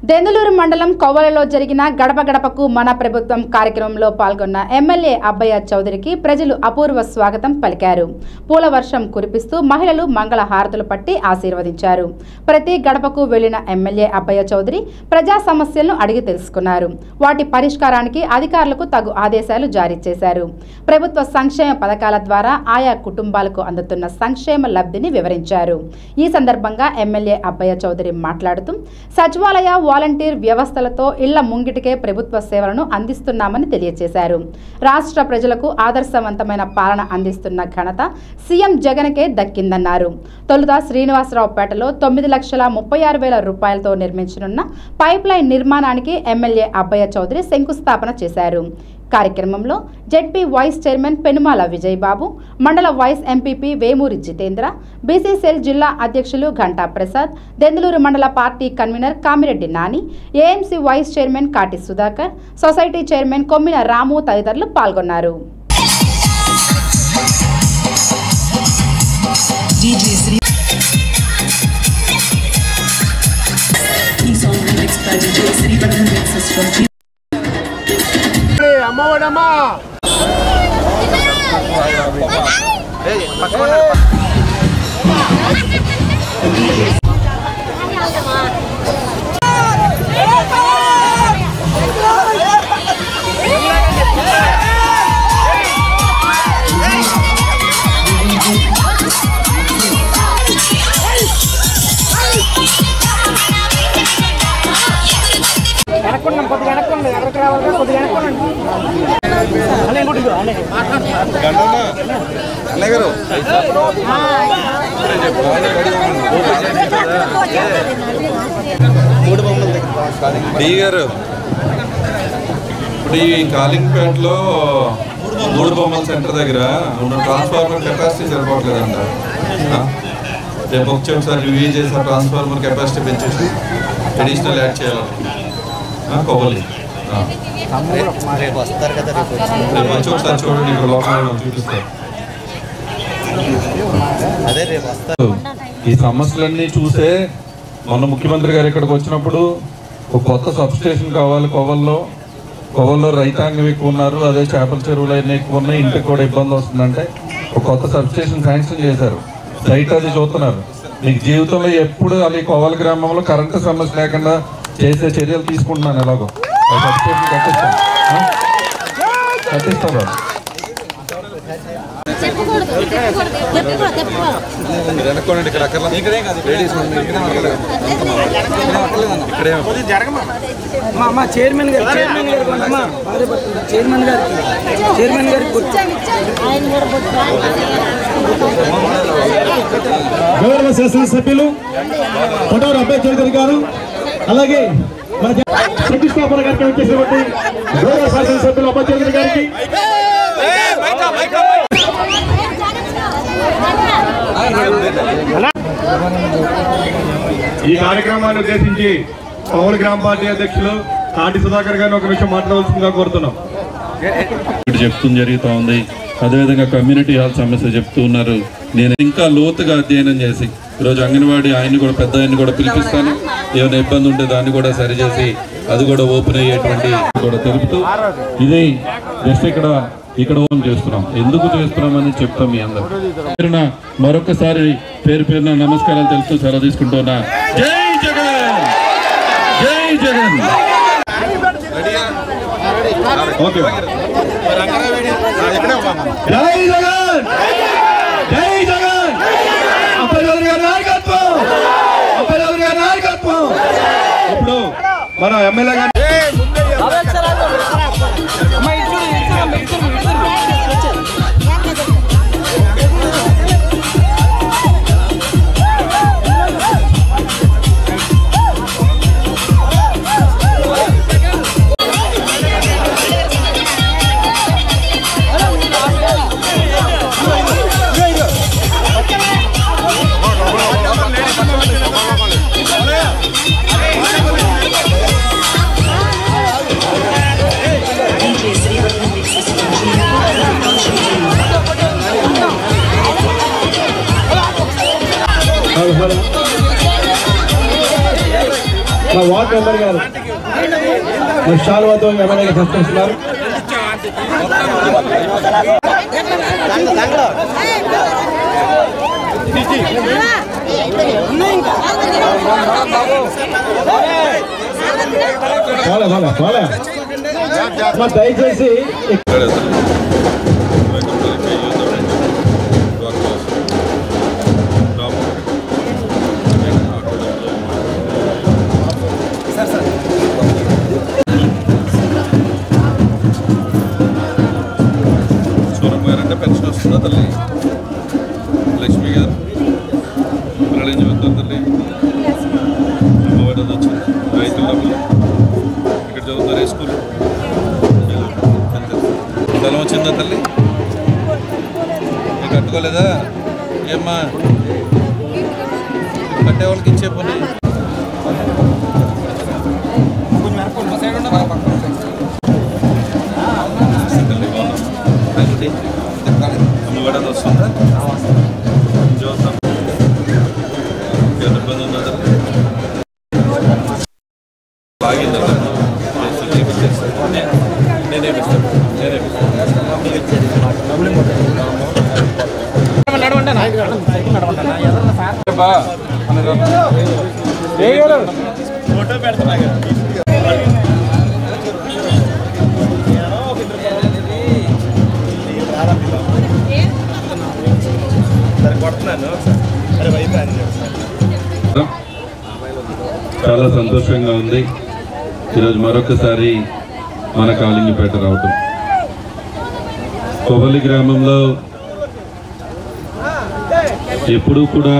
దెందులూరు మండలం కొవ్వలలో జరిగిన గడప గడపకు మన ప్రభుత్వం కార్యక్రమంలో పాల్గొన్న ఎమ్మెల్యే అబ్బయ్య చౌదరికి ప్రజలు అపూర్వ స్వాగతం పలికారు పూల వర్షం కురిపిస్తూ మహిళలు మంగళ హారతులు పట్టి ఆశీర్వదించారు ప్రతి గడపకు వెళ్లిన ఎమ్మెల్యే అబ్బయ్య చౌదరి ప్రజా సమస్యలను అడిగి తెలుసుకున్నారు వాటి పరిష్కారానికి అధికారులకు తగు ఆదేశాలు జారీ చేశారు ప్రభుత్వ సంక్షేమ పథకాల ద్వారా ఆయా కుటుంబాలకు అందుతున్న సంక్షేమ లబ్ధిని వివరించారు ఈ సందర్భంగా ఎమ్మెల్యే అబ్బయ్య చౌదరి మాట్లాడుతూ సచివాలయ వాలంటీర్ వ్యవస్థలతో ఇళ్ల ముంగిటికే ప్రభుత్వ సేవలను అందిస్తున్నామని తెలియజేశారు రాష్ట్ర ప్రజలకు ఆదర్శవంతమైన పాలన అందిస్తున్న ఘనత సీఎం జగన్కే దక్కిందన్నారు తొలుత శ్రీనివాసరావుపేటలో తొమ్మిది లక్షల ముప్పై ఆరు వేల రూపాయలతో నిర్మించనున్న పైప్ లైన్ నిర్మాణానికి ఎమ్మెల్యే అబ్బయ్య చౌదరి శంకుస్థాపన చేశారు కార్యక్రమంలో ZP vice chairman Penumala Vijayababu మండల vice MPP Vemuri Jitendra BCCL జిల్లా అధ్యక్షులు ఘంటా ప్రసాద్ దెందులూరు మండల party convener Kamireddy Nani AMC vice chairman Kati Sudhakar society chairman Kommina Ramu తదితరులు పాల్గొన్నారు DJ Sri. The song remixed by DJ Sri Bardhan Mixes from G. అమ్మఒడమ్మా వెనక్కున్నాం కొద్దిగా వెనక్కండి ఎక్కడికి రావాలి కొద్దిగా వెనక్కండి అలా ఇంకోటి అలా అన్నయ్య గారు డి గారు ఇప్పుడు ఈ కాలింగ్పేటలో మూడు బొమ్మల సెంటర్ దగ్గర ఉన్న ట్రాన్స్ఫార్మర్ కెపాసిటీ సరిపోవట్లేదంట ఆ? రేపు వచ్చి ఒకసారి రివ్యూ చేసి ఆ ట్రాన్స్ఫార్మర్ కెపాసిటీ పెంచేసి అడిషనల్ యాడ్ చేయాలి ఆ, కొవ్వాలి ఆ. రేపు వస్తారు కదా రేపు వచ్చి రేపు వచ్చి ఒకసారి చూడండి ఇక్కడ లోపల చూపిస్తారు అదే రేపు వస్తారు ఈ సమస్యలన్నీ చూసే మొన్న ముఖ్యమంత్రి గారు ఇక్కడికి వచ్చినప్పుడు ఒక కొత్త సబ్ స్టేషన్ కావాలి కోవల్లో కోవల్లో రైతాంగం ఎక్కువ ఉన్నారు అదే చేపల చెరువులు అన్నీ ఎక్కువ ఉన్నాయి ఇంటికి కూడా ఇబ్బంది వస్తుందంటే ఒక కొత్త సబ్ స్టేషన్ శాంక్షన్ చేశారు సైట్ అది చూస్తున్నారు మీకు జీవితంలో ఎప్పుడు అది కోవల గ్రామంలో కరెంటు సమస్య లేకుండా చేసే చర్యలు తీసుకుంటున్నాను ఎలాగో ఆ సబ్ స్టేషన్ కట్టిస్తాను ఆ? కట్టిస్తాం బాబు చెప్పకూడదు చెప్పకూడదు చెప్పకూడదు చెప్పకూడదు వెనక్కోండి ఇక్కడ అక్కడ లేడీస్ ఇక్కడే జరగమా మా మా చైర్మన్ గారు చైర్మన్ గారు అమ్మా భార్య భర్తలు. చైర్మన్ గారికి చైర్మన్ గారికి గుర్తు ఆయన కూడా గౌరవ శాసనసభ్యులు పొటవరు అబ్బాయి చౌదరి గారు అలాగే మన శంకుస్థాపన కార్యక్రమం చేసినటువంటి గౌరవ శాసనసభ్యులు అబ్బాయి చౌదరి గారికి ఈ కార్యక్రమాన్ని ఉద్దేశించి పవన్ గ్రామ పార్టీ అధ్యక్షులు కాటి సుధాకర్ గారిని ఒక విషయం మాట్లాడవలసిందిగా కోరుతున్నాం ఇక్కడ చెప్తుంది జరుగుతూ ఉంది అదేవిధంగా కమ్యూనిటీ హాల్ సమస్య చెప్తూ ఉన్నారు నేను ఇంకా లోతుగా అధ్యయనం చేసి ఈరోజు అంగన్వాడీ ఆయన్ని కూడా పెద్ద ఆయన్ని కూడా పిలిపిస్తాను ఏమైనా ఇబ్బంది ఉంటే దాన్ని కూడా సరిచేసి అది కూడా ఓపెన్ అయ్యేటువంటి కూడా తెలుపుతూ ఇది జస్ట్ ఇక్కడ ఇక్కడ ఓన్ చేస్తున్నాం ఎందుకు చేస్తున్నామని చెప్తాం మీ అందరూ పేరున మరొకసారి పేరు పేరున నమస్కారాలు తెలుపుతూ సెలవు తీసుకుంటున్నా జై జగన్ జై జగన్ ఓకే జై జగన్ జై జగన్ అబ్బాయి చౌదరి గారి నాయకత్వం అబ్బాయి చౌదరి గారి నాయకత్వం ఇప్పుడు మన ఎమ్మెల్యే గారు DJ Sri Bardhan Mixes from G. మా వార్డ్ మెంబర్ గారు మరి షాల్వాతో ఎమ్మెల్యేగా సత్కరిస్తున్నారు పోలే పోలే పోలే అమ్మా, దయచేసి సూరం గారు అంటే పెన్షన్ వస్తుందా తల్లి లక్ష్మి గారు పిల్లలు ఏం చదువుతారు తల్లి అమ్మఒడి అది వచ్చింది రైతుల డబ్బులు ఇక్కడ చదువుతారు ఏ స్కూల్ స్థలం వచ్చిందా తల్లి మీరు కట్టుకోలేదా ఏమ్మా కట్టే వాళ్ళకి ఇచ్చే పని తల్లి బాగుంది అమ్మఒడి అది వస్తుందా చూద్దాం ఏమైనా ఇబ్బంది ఉందా తల్లి లాగిందా నేనేమిస్తాను నేనేమిస్తాను బా చాలా సంతోషంగా ఉంది ఈరోజు మరొకసారి మన కాలింగిపేట రావటం కొవలి గ్రామంలో ఎప్పుడూ కూడా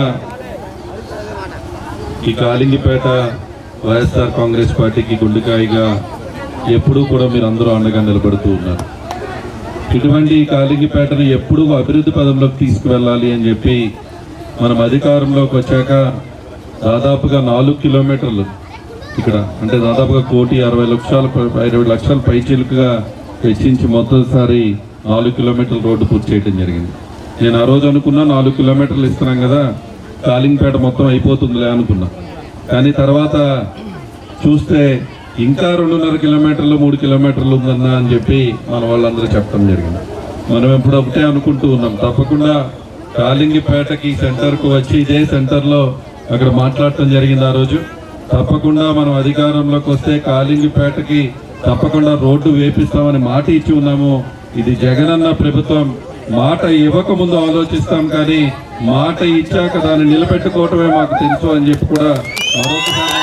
ఈ కాలింగిపేట వైఎస్ఆర్ కాంగ్రెస్ పార్టీకి గుండెకాయగా ఎప్పుడూ కూడా మీరు అందరూ అండగా నిలబడుతూ ఉన్నారు ఇటువంటి ఈ కాలింగిపేటను ఎప్పుడూ అభివృద్ధి పదంలోకి తీసుకువెళ్ళాలి అని చెప్పి మనం అధికారంలోకి వచ్చాక దాదాపుగా నాలుగు కిలోమీటర్లు ఇక్కడ అంటే దాదాపుగా కోటి అరవై లక్షల పై- ఇరవై లక్షల పైచిలుకుగా వెచ్చించి మొదటిసారి నాలుగు కిలోమీటర్ల రోడ్డు పూర్తి చేయడం జరిగింది నేను ఆ రోజు అనుకున్నా నాలుగు కిలోమీటర్లు ఇస్తున్నాం కదా కాలింగ్పేట మొత్తం అయిపోతుందిలే అనుకున్నా కానీ తర్వాత చూస్తే ఇంకా రెండున్నర కిలోమీటర్లు మూడు కిలోమీటర్లు ఉందన్నా అని చెప్పి మన వాళ్ళందరూ చెప్పడం జరిగింది మనం ఎప్పుడు ఒకటే అనుకుంటూ ఉన్నాం తప్పకుండా కాలింగిపేటకి సెంటర్కు వచ్చి ఇదే సెంటర్లో అక్కడ మాట్లాడటం జరిగింది ఆ రోజు తప్పకుండా మనం అధికారంలోకి వస్తే కాలింగిపేటకి తప్పకుండా రోడ్డు వేపిస్తామని మాట ఇచ్చి ఉన్నాము ఇది జగనన్న ప్రభుత్వం మాట ఇవ్వక ముందు ఆలోచిస్తాం కానీ మాట ఇచ్చాక దాన్ని నిలబెట్టుకోవటమే మాకు తెలుసు అని చెప్పి కూడా మరొకసారి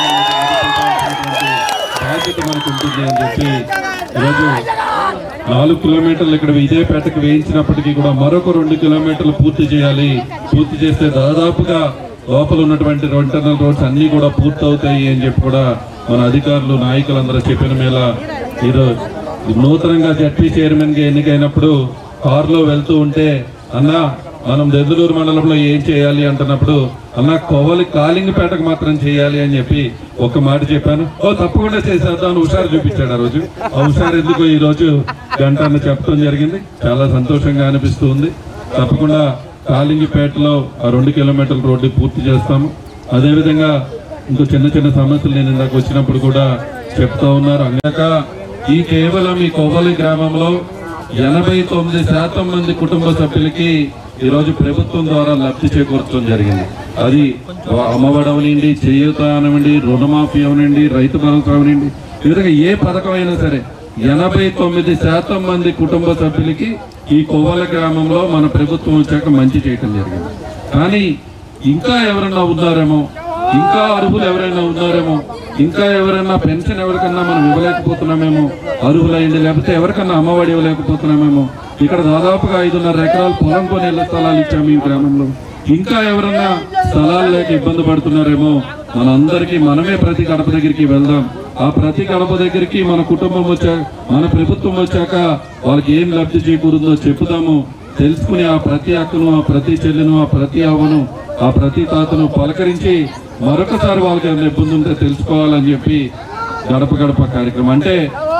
బాధ్యత మనకు ఉంటుంది అని చెప్పి ఈరోజు నాలుగు కిలోమీటర్లు ఇక్కడ విజయపేటకు వేయించినప్పటికీ కూడా మరొక రెండు కిలోమీటర్లు పూర్తి చేయాలి పూర్తి చేస్తే దాదాపుగా లోపల ఉన్నటువంటి ఇంటర్నల్ రోడ్స్ అన్ని కూడా పూర్తి అవుతాయి అని చెప్పి కూడా మన అధికారులు నాయకులందరూ చెప్పిన మేళ ఈరోజు నూతనంగా జడ్పీ చైర్మన్ గా ఎన్నికైనప్పుడు కారులో వెళ్తూ ఉంటే అన్న మనం దెందులూరు మండలంలో ఏం చేయాలి అంటున్నప్పుడు అన్న కొవ్వలి కాలింగపేటకు మాత్రం చేయాలి అని చెప్పి ఒక మాట చెప్పాను ఓ తప్పకుండా చేసేద్దాం అని హుషారు చూపించాడు ఆ రోజు ఆ హుషారు ఎందుకు ఈ రోజు గంట అని చెప్పడం జరిగింది చాలా సంతోషంగా అనిపిస్తుంది తప్పకుండా కాలింగిపేటలో ఆ రెండు కిలోమీటర్ల రోడ్డు పూర్తి చేస్తాము అదేవిధంగా ఇంకో చిన్న చిన్న సమస్యలు నేను ఇందాక వచ్చినప్పుడు కూడా చెప్తా ఉన్నారు అంగాక ఈ కేవలం ఈ కోవలి గ్రామంలో ఎనభై తొమ్మిది శాతం మంది కుటుంబ సభ్యులకి ఈరోజు ప్రభుత్వం ద్వారా లబ్ధి చేకూర్చడం జరిగింది అది అమ్మఒడి అవనండి చేయూత అవనండి రుణమాఫీ అవనండి రైతు భరోసా అవనండి ఈ విధంగా ఏ పథకం అయినా సరే ఎనభై తొమ్మిది శాతం మంది కుటుంబ సభ్యులకి ఈ కొవ్వల గ్రామంలో మన ప్రభుత్వం వచ్చాక మంచి చేయటం జరిగింది కానీ ఇంకా ఎవరైనా ఉన్నారేమో ఇంకా అర్హులు ఎవరైనా ఉన్నారేమో ఇంకా ఎవరైనా పెన్షన్ ఎవరికన్నా మనం ఇవ్వలేకపోతున్నామేమో అర్హులైంది లేకపోతే ఎవరికన్నా అమ్మఒడి ఇవ్వలేకపోతున్నామేమో ఇక్కడ దాదాపుగా ఐదున్నర ఎకరాలు పొలం కొని ఇళ్ల స్థలాలు ఇచ్చాము ఈ గ్రామంలో ఇంకా ఎవరన్నా స్థలాలు లేక ఇబ్బంది పడుతున్నారేమో మనందరికీ మనమే ప్రతి గడప దగ్గరికి వెళ్దాం ఆ ప్రతి గడప దగ్గరికి మన కుటుంబం వచ్చాక మన ప్రభుత్వం వచ్చాక వాళ్ళకి ఏం లబ్ధి చేకూరుందో చెప్పుదాము తెలుసుకుని ఆ ప్రతి అక్కను ఆ ప్రతి చెల్లెను ఆ ప్రతి అవ్వను ఆ ప్రతి తాతను పలకరించి మరొకసారి వాళ్ళకి ఏమైనా ఇబ్బంది ఉంటే తెలుసుకోవాలని చెప్పి గడప గడప కార్యక్రమం అంటే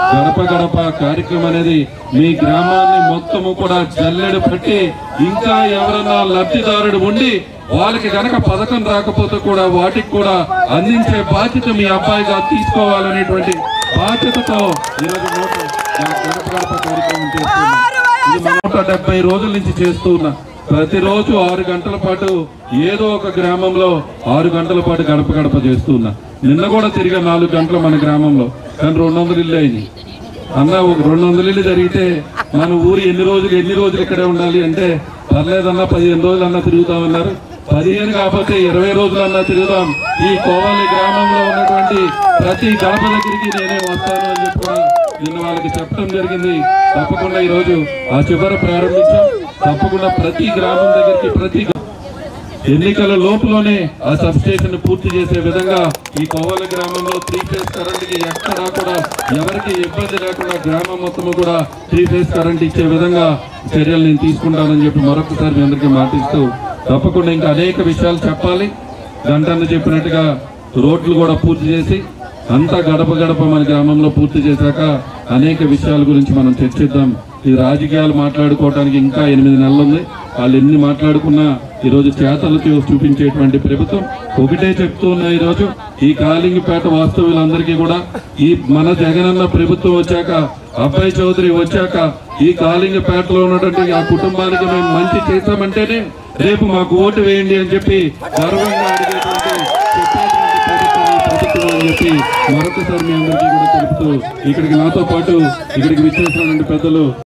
గడప గడప కార్యక్రమం అనేది మీ గ్రామాన్ని మొత్తము కూడా జల్లెడు పట్టి ఇంకా ఎవరన్నా లబ్ధిదారుడు ఉండి వాళ్ళకి గనక పథకం రాకపోతే కూడా వాటికి కూడా అందించే బాధ్యత మీ అబ్బాయిగా తీసుకోవాలనేటువంటి బాధ్యతతో ఈరోజు నూట గడప గడప కార్యక్రమం చేస్తున్నాం ఇది నూట డెబ్బై రోజుల నుంచి చేస్తూ ఉన్నా ప్రతిరోజు ఆరు గంటల పాటు ఏదో ఒక గ్రామంలో ఆరు గంటల పాటు గడప గడప చేస్తూ ఉన్నా నిన్న కూడా తిరిగా నాలుగు గంటలు మన గ్రామంలో కానీ రెండు వందలు ఇల్లు అయింది అన్న ఒక రెండు వందల ఇల్లు జరిగితే మన ఊరు ఎన్ని రోజులు ఎన్ని రోజులు ఇక్కడే ఉండాలి అంటే పర్లేదన్నా పదిహేను రోజులు అన్నా తిరుగుతామన్నారు పదిహేను కాకపోతే ఇరవై రోజులు అన్నా తిరుగుదాం ఈ కోవాలి గ్రామంలో ఉన్నటువంటి ప్రతి గడప దగ్గరికి నేనే వస్తాను అని చెప్పి కూడా నిన్న వాళ్ళకి చెప్పడం జరిగింది తప్పకుండా ఈ రోజు ఆ చివర ప్రారంభించాం తప్పకుండా ప్రతి గ్రామం దగ్గరికి ప్రతి ఎన్నికల లోపులోనే ఆ సబ్ స్టేషన్ పూర్తి చేసే విధంగా ఈ కోవల గ్రామంలో త్రీ ఫేజ్ కరెంట్ కి ఎక్కడా కూడా ఎవరికి ఇబ్బంది లేకుండా గ్రామం మొత్తం కూడా త్రీ ఫేజ్ కరెంట్ ఇచ్చే విధంగా చర్యలు నేను తీసుకుంటానని చెప్పి మరొకసారి మీ అందరికీ మాటిస్తూ తప్పకుండా ఇంకా అనేక విషయాలు చెప్పాలి గంటన్న చెప్పినట్టుగా రోడ్లు కూడా పూర్తి చేసి అంతా గడప గడప మన గ్రామంలో పూర్తి చేశాక అనేక విషయాల గురించి మనం చర్చిద్దాం ఈ రాజకీయాలు మాట్లాడుకోవడానికి ఇంకా ఎనిమిది నెలలు ఉంది వాళ్ళు ఎన్ని మాట్లాడుకున్నా ఈరోజు చేతలతో చూపించేటువంటి ప్రభుత్వం ఒకటే చెప్తూ ఉన్నా ఈరోజు ఈ కాలింగిపేట వాస్తవులందరికీ కూడా ఈ మన జగనన్న ప్రభుత్వం వచ్చాక అబ్బాయి చౌదరి వచ్చాక ఈ కాలింగపేటలో ఉన్నటువంటి ఆ కుటుంబానికి మేము మంచి చేశామంటేనే రేపు మాకు ఓటు వేయండి అని చెప్పి గర్వంగా అడిగేటువంటి చెప్పేటువంటి ప్రభుత్వం ఈ ప్రభుత్వం అని చెప్పి మరొకసారి మీ అందరికీ కూడా తెలుపుతూ ఇక్కడికి నాతో పాటు ఇక్కడికి విచ్చేసినటువంటి పెద్దలు